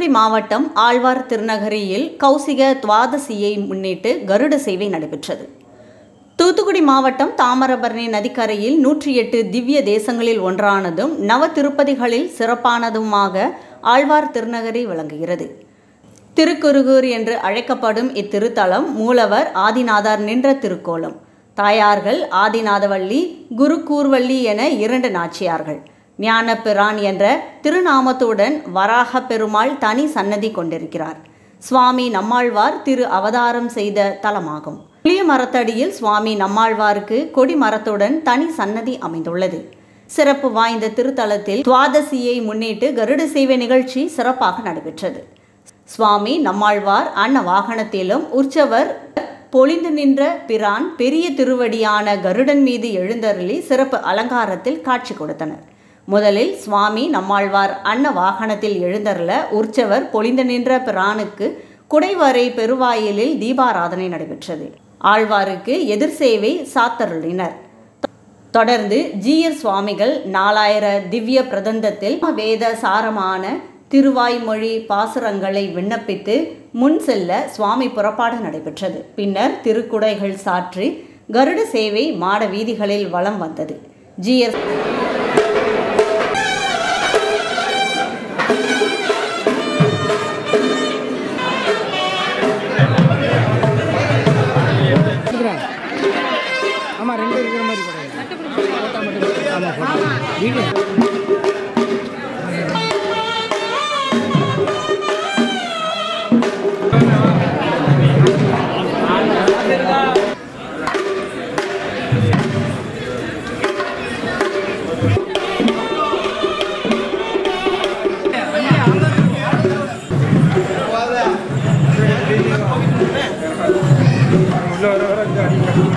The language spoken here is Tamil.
மாவட்டம் ஆழ்வார் திருநகரியில் கௌசிக துவாதசியை முன்னிட்டு கருட சேவை நடைபெற்றது தூத்துக்குடி மாவட்டம் தாமிரபரணி நதிக்கரையில் நூற்றி எட்டு திவ்ய தேசங்களில் ஒன்றானதும் நவ திருப்பதிகளில் சிறப்பானதுமாக ஆழ்வார் திருநகரி விளங்குகிறது திருக்குருகூர் என்று அழைக்கப்படும் இத்திருத்தலம் மூலவர் ஆதிநாதர் நின்ற திருக்கோலம் தாயார்கள் ஆதிநாதவள்ளி குரு கூர்வள்ளி என இரண்டு நாச்சியார்கள் ஞானப்பிரான் என்ற திருநாமத்துடன் வராக பெருமாள் தனி சன்னதி கொண்டிருக்கிறார் சுவாமி நம்மாழ்வார் திரு அவதாரம் செய்த தலமாகும் புளிய மரத்தடியில் சுவாமி நம்மாழ்வாருக்கு கொடி மரத்துடன் தனி சன்னதி அமைந்துள்ளது சிறப்பு வாய்ந்த திருத்தலத்தில் துவாதசியை முன்னிட்டு கருட சேவை நிகழ்ச்சி சிறப்பாக நடைபெற்றது சுவாமி நம்மாழ்வார் அன்ன வாகனத்திலும் உற்சவர் பொழிந்து நின்ற பிரான் பெரிய திருவடியான கருடன் மீது எழுந்தருளி சிறப்பு அலங்காரத்தில் காட்சி கொடுத்தனர் முதலில் சுவாமி நம்மாழ்வார் அன்ன வாகனத்தில் எழுந்தருள உற்சவர் பொழிந்து நின்ற பிரானுக்கு குடைவரை பெருவாயிலில் தீபாராதனை நடைபெற்றது ஆழ்வாருக்கு எதிர் சேவை சாத்தருளினர் தொடர்ந்து ஜீயர் சுவாமிகள் நாலாயிர திவ்ய பிரதந்தத்தில் வேத சாரமான திருவாய்மொழி பாசுரங்களை விண்ணப்பித்து முன் செல்ல சுவாமி புறப்பாடு நடைபெற்றது பின்னர் திருக்குடைகள் சாற்றி கருட சேவை மாட வீதிகளில் வலம் வந்தது ஜிஎஸ் ஆமா ரெண்டு இருக்கிற மாதிரி போடுங்க ஆமா போடுங்க வீடியோ உள்ள வர வர இங்க அடிங்க